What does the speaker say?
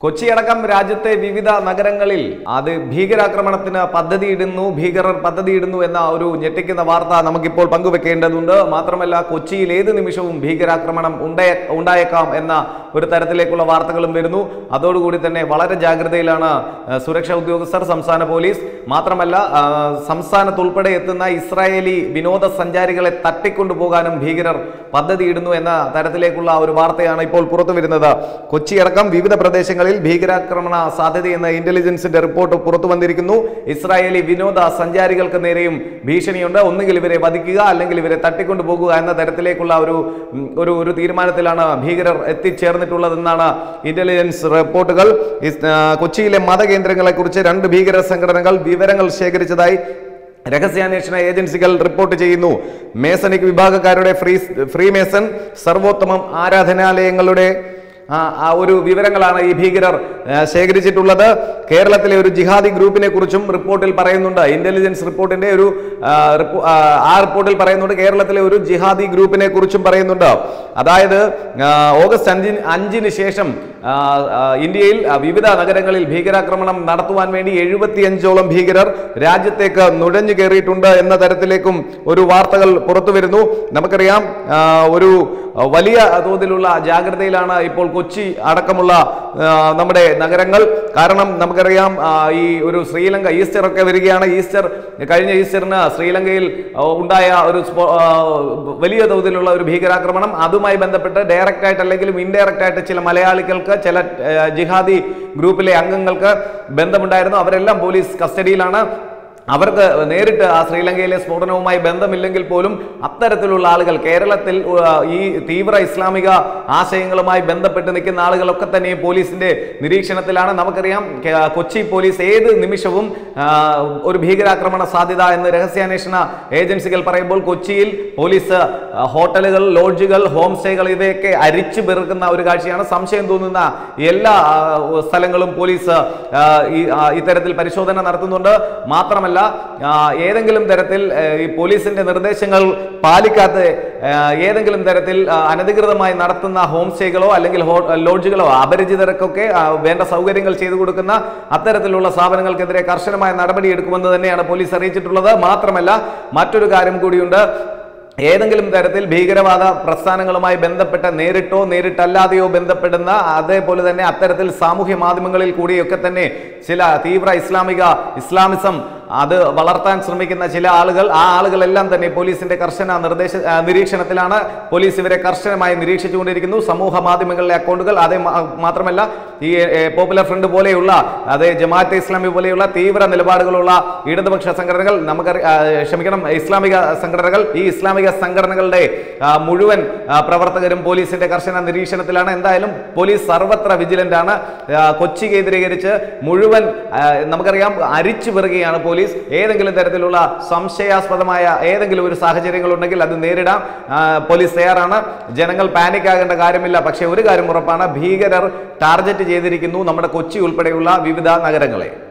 കൊച്ചി അടക്കം രാജ്യത്തെ വിവിധ നഗരങ്ങളിൽ അത് ഭീകരാക്രമണത്തിന് പദ്ധതിയിടുന്നു ഭീകരർ പദ്ധതിയിടുന്നു എന്ന ഒരു ഞെട്ടിക്കുന്ന വാർത്ത നമുക്കിപ്പോൾ പങ്കുവെക്കേണ്ടതുണ്ട് മാത്രമല്ല കൊച്ചിയിൽ ഏത് നിമിഷവും ഭീകരാക്രമണം ഉണ്ടായ ഉണ്ടായേക്കാം എന്ന ഒരു തരത്തിലേക്കുള്ള വാർത്തകളും വരുന്നു അതോടുകൂടി തന്നെ വളരെ ജാഗ്രതയിലാണ് ആ, സുരക്ഷാ ഉദ്യോഗസ്ഥർ സംസ്ഥാന പോലീസ് മാത്രമല്ല ആ, സംസ്ഥാനത്തുൾപ്പെടെ എത്തുന്ന ഇസ്രായേലി വിനോദസഞ്ചാരികളെ തട്ടിക്കൊണ്ടുപോകാനും ഭീകരർ പദ്ധതിയിടുന്നു എന്ന തരത്തിലേക്കുള്ള ഒരു വാർത്തയാണ് ഇപ്പോൾ പുറത്തു വരുന്നത് കൊച്ചി അടക്കം വിവിധ പ്രദേശങ്ങളിൽ ഭീകരാക്രമണ സാധ്യതയെന്ന ഇന്റലിജൻസിന്റെ റിപ്പോർട്ട് പുറത്തു വന്നിരിക്കുന്നു ഇസ്രായേലി വിനോദ സഞ്ചാരികൾക്ക് നേരെയും ഭീഷണിയുണ്ട് ഒന്നുകിൽ ഇവരെ വധിക്കുക അല്ലെങ്കിൽ ഇവരെ തട്ടിക്കൊണ്ടു പോകുക എന്ന തരത്തിലേക്കുള്ള ഒരു ഉം, ഒരു ഒരു തീരുമാനത്തിലാണ് ഭീകരർ എത്തിച്ചേർന്നിട്ടുള്ളതെന്നാണ് ഇന്റലിജൻസ് റിപ്പോർട്ടുകൾ ഇസ്- ആ, കൊച്ചിയിലെ മതകേന്ദ്രങ്ങളെക്കുറിച്ച് രണ്ട് ഭീകര സംഘടനകൾ വിവരങ്ങൾ ശേഖരിച്ചതായി രഹസ്യാന്വേഷണ ഏജൻസികൾ റിപ്പോർട്ട് ചെയ്യുന്നു മേസണിക് വിഭാഗക്കാരുടെ ഫ്രീ ഫ്രീ മേസൺ സർവോത്തമം ആരാധനാലയങ്ങളുടെ ആ, ആ ഒരു വിവരങ്ങളാണ് ഈ ഭീകരർ ആ, ശേഖരിച്ചിട്ടുള്ളത് കേരളത്തിലെ ഒരു ജിഹാദി ഗ്രൂപ്പിനെ കുറിച്ചും റിപ്പോർട്ടിൽ പറയുന്നുണ്ട് ഇന്റലിജൻസ് റിപ്പോർട്ടിന്റെ ഒരു ആ, റിപ്പോ- ആ, ആ റിപ്പോർട്ടിൽ പറയുന്നുണ്ട് കേരളത്തിലെ ഒരു ജിഹാദി ഗ്രൂപ്പിനെ കുറിച്ചും പറയുന്നുണ്ട് അതായത് ആ, ഓഗസ്റ്റ് അഞ്ചിന് അഞ്ചിന് ശേഷം ആ, ആ, ഇന്ത്യയിൽ ആ, വിവിധ നഗരങ്ങളിൽ ഭീകരാക്രമണം നടത്തുവാൻ വേണ്ടി എഴുപത്തിയഞ്ചോളം ഭീകരർ രാജ്യത്തേക്ക് നുഴഞ്ഞു കയറിയിട്ടുണ്ട് എന്ന തരത്തിലേക്കും ഒരു വാർത്തകൾ പുറത്തു വരുന്നു നമുക്കറിയാം ആ, ഒരു വലിയ തോതിലുള്ള ജാഗ്രതയിലാണ് ഇപ്പോൾ കൊച്ചി അടക്കമുള്ള ആ, നമ്മുടെ നഗരങ്ങൾ കാരണം നമുക്കറിയാം ആ, ഈ ഒരു ശ്രീലങ്ക ഈസ്റ്റർ ഒക്കെ വരികയാണ് ഈസ്റ്റർ കഴിഞ്ഞ ഈസ്റ്ററിന് ശ്രീലങ്കയിൽ ആ, ഉണ്ടായ ഒരു സ്പോ- ആ, വലിയ തോതിലുള്ള ഒരു ഭീകരാക്രമണം അതുമായി ബന്ധപ്പെട്ട് ഡയറക്റ്റ് ആയിട്ട് അല്ലെങ്കിലും ഇൻഡയറക്റ്റ് ആയിട്ട് ചില മലയാളികൾക്ക് ചില ആ, ജിഹാദി ഗ്രൂപ്പിലെ അംഗങ്ങൾക്ക് ബന്ധമുണ്ടായിരുന്നു അവരെല്ലാം പോലീസ് കസ്റ്റഡിയിലാണ് അവർക്ക് നേരിട്ട് ആ ശ്രീലങ്കയിലെ സ്ഫോടനവുമായി ബന്ധമില്ലെങ്കിൽ പോലും അത്തരത്തിലുള്ള ആളുകൾ കേരളത്തിൽ ആ, ഈ തീവ്ര ഇസ്ലാമിക ആശയങ്ങളുമായി ബന്ധപ്പെട്ട് നിൽക്കുന്ന ആളുകളൊക്കെ തന്നെ പോലീസിന്റെ നിരീക്ഷണത്തിലാണ് നമുക്കറിയാം കെ- കൊച്ചി പോലീസ് ഏത് നിമിഷവും ആ, ഒരു ഭീകരാക്രമണ സാധ്യത എന്ന് രഹസ്യാന്വേഷണ ഏജൻസികൾ പറയുമ്പോൾ കൊച്ചിയിൽ പോലീസ് ആ, ഹോട്ടലുകൾ ലോഡ്ജുകൾ ഹോം സ്റ്റേകൾ ഇവയൊക്കെ അരിച്ചു പെറുക്കുന്ന ഒരു കാഴ്ചയാണ് സംശയം തോന്നുന്ന എല്ലാ ആ, സ്ഥലങ്ങളും പോലീസ് ആ, ഈ ആ, ഇത്തരത്തിൽ പരിശോധന നടത്തുന്നുണ്ട് മാത്രമല്ല ആ, ഏതെങ്കിലും തരത്തിൽ ആ, ഈ പോലീസിന്റെ നിർദ്ദേശങ്ങൾ പാലിക്കാത്ത ആ, ഏതെങ്കിലും തരത്തിൽ ആ, അനധികൃതമായി നടത്തുന്ന ഹോം സ്റ്റേകളോ അല്ലെങ്കിൽ ഹോ- ലോഡ്ജുകളോ അപരിചിതർക്കൊക്കെ ആ, വേണ്ട സൗകര്യങ്ങൾ ചെയ്തു കൊടുക്കുന്ന അത്തരത്തിലുള്ള സ്ഥാപനങ്ങൾക്കെതിരെ കർശനമായ നടപടി എടുക്കുമെന്ന് തന്നെയാണ് പോലീസ് അറിയിച്ചിട്ടുള്ളത് മാത്രമല്ല മറ്റൊരു കാര്യം കൂടിയുണ്ട് ഏതെങ്കിലും തരത്തിൽ ഭീകരവാദ പ്രസ്ഥാനങ്ങളുമായി ബന്ധപ്പെട്ട നേരിട്ടോ നേരിട്ടല്ലാതെയോ ബന്ധപ്പെടുന്ന അതേപോലെ തന്നെ അത്തരത്തിൽ സാമൂഹ്യ മാധ്യമങ്ങളിൽ കൂടിയൊക്കെ തന്നെ ചില തീവ്ര ഇസ്ലാമിക ഇസ്ലാമിസം അത് വളർത്താൻ ശ്രമിക്കുന്ന ചില ആളുകൾ ആ ആളുകളെല്ലാം തന്നെ പോലീസിന്റെ കർശന നിർദ്ദേശ ആ, നിരീക്ഷണത്തിലാണ് പോലീസ് ഇവരെ കർശനമായി നിരീക്ഷിച്ചുകൊണ്ടിരിക്കുന്നു സമൂഹ മാധ്യമങ്ങളിലെ അക്കൗണ്ടുകൾ അതേ മാ- മാത്രമല്ല ഈ ഏ, പോപ്പുലർ ഫ്രണ്ട് പോലെയുള്ള അതേ ജമാഅത്തെ ഇസ്ലാമി പോലെയുള്ള തീവ്ര നിലപാടുകളുള്ള ഇടതുപക്ഷ സംഘടനകൾ നമുക്ക് ക്ഷമിക്കണം ഇസ്ലാമിക സംഘടനകൾ ഈ ഇസ്ലാമിക സംഘടനകളുടെ ആ, മുഴുവൻ ആ, പ്രവർത്തകരും പോലീസിന്റെ കർശന നിരീക്ഷണത്തിലാണ് എന്തായാലും പോലീസ് സർവത്ര വിജിലന്റ് ആണ് ആ, കൊച്ചി കേന്ദ്രീകരിച്ച് മുഴുവൻ ആ, നമുക്കറിയാം അരിച്ചു പെറുകയാണ് പോലീസ് ഏതെങ്കിലും തരത്തിലുള്ള സംശയാസ്പദമായ ഏതെങ്കിലും ഒരു സാഹചര്യങ്ങൾ ഉണ്ടെങ്കിൽ അത് നേരിടാൻ ആ, പോലീസ് തയ്യാറാണ് ജനങ്ങൾ പാനിക് ആകേണ്ട കാര്യമില്ല പക്ഷേ ഒരു കാര്യം ഉറപ്പാണ് ഭീകരർ ടാർഗറ്റ് ചെയ്തിരിക്കുന്നു നമ്മുടെ കൊച്ചി ഉൾപ്പെടെയുള്ള വിവിധ നഗരങ്ങളെ